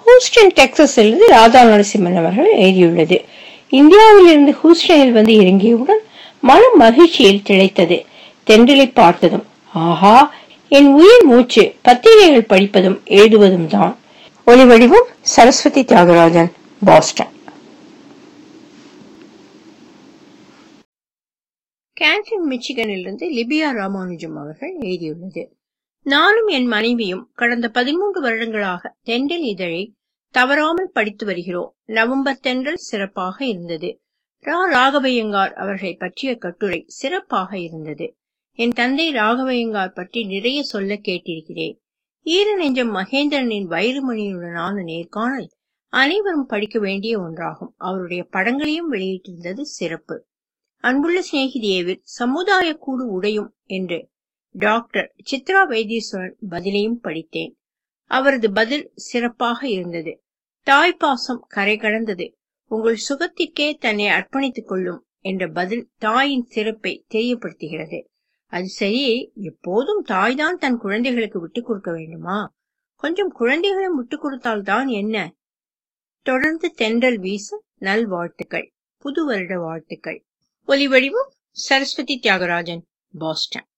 Houston டெக்சஸிலிருந்து Radha Narasimhan அவர்கள் எழுதியுள்ளது இந்தியாவிலிருந்து ஹூஸ்டனில் வந்து இறங்கியவுடன் மனம் மகிழ்ச்சியில் திளைத்தது தென்றலை பார்த்ததும் ஆஹா என் உயிர் மூச்சு பத்திரிகைகள் படிப்பதும் எழுதுவதும் தான் ஒளிவடிவம் சரஸ்வதி தியாகராஜன் பாஸ்டன் கேன்டன் மிச்சிகனிலிருந்து லிபியா ராமானுஜம் அவர்கள் எழுதியுள்ளது நானும் என் மனைவியும் கடந்த பதிமூன்று வருடங்களாக தென்றல் இதழை தவறாமல் படித்து வருகிறோம் நவம்பர் தென்றல் சிறப்பாக இருந்தது ரா ராகவையங்கார் அவர்களை பற்றிய கட்டுரை சிறப்பாக இருந்தது என் தந்தை ராகவையங்கார் பற்றி நிறைய சொல்ல கேட்டிருக்கிறேன் ஈர நெஞ்சம் மகேந்திரனின் வைரமணியுடனான நேர்காணல் அனைவரும் படிக்க வேண்டிய ஒன்றாகும் அவருடைய படங்களையும் வெளியிட்டிருந்தது சிறப்பு அன்புள்ள சிநேகிதியேவில் சமுதாய கூடு உடையும் என்று டாக்டர் சித்ரா வைத்தீஸ்வரன் பதிலையும் படித்தேன் அவரது பதில் சிறப்பாக இருந்தது தாய்ப்பாசம் கரை கடந்தது உங்கள் சுகத்திற்கே தன்னை அர்ப்பணித்துக் கொள்ளும் என்ற பதில் தாயின் சிறப்பை தெரியப்படுத்துகிறது அது சரி எப்போதும் தாய்தான் தன் குழந்தைகளுக்கு விட்டுக் கொடுக்க வேண்டுமா கொஞ்சம் குழந்தைகளும் விட்டுக் கொடுத்தால்தான் என்ன தொடர்ந்து தென்றல் வீச நல்வாழ்த்துக்கள் புது வருட வாழ்த்துக்கள் ஒலி வடிவம் சரஸ்வதி தியாகராஜன் பாஸ்டன்